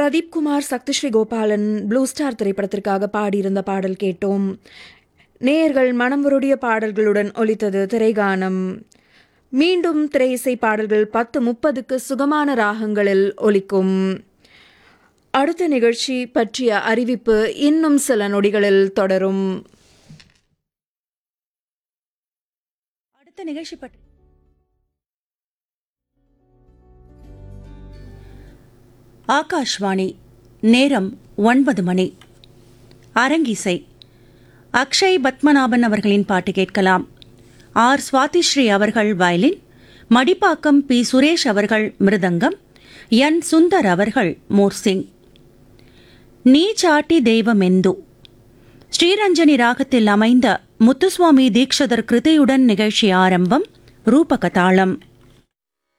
Pradeep Kumar Sakthisree Gopalan blue star திரைப்படத்திற்காக பாடியிருந்த பாடல் கேட்டோம் நேயர்கள் மனம் வருடிய பாடல்களுடன் ஒலித்தது திரைகானம் மீண்டும் திரை இசை பாடல்கள் பத்து முப்பதுக்கு சுகமான ராகங்களில் ஒலிக்கும் அடுத்த நிகழ்ச்சி பற்றிய அறிவிப்பு இன்னும் சில நொடிகளில் தொடரும் அடுத்த நிகழ்ச்சி பற்றி ஆகாஷ்வாணி நேரம் ஒன்பது மணி அரங்கிசை அக்ஷய் பத்மநாபன் அவர்களின் பாட்டு கேட்கலாம் ஆர் சுவாதிஸ்ரீ அவர்கள் வயலின் மடிப்பாக்கம் பி சுரேஷ் அவர்கள் மிருதங்கம் என் சுந்தர் அவர்கள் மோர்சிங் நீ சாட்டி தெய்வமெந்து ஸ்ரீரஞ்சனி ராகத்தில் அமைந்த முத்துசுவாமி தீக்ஷதர் கிருதியுடன் நிகழ்ச்சி ஆரம்பம் ரூபகதாளம்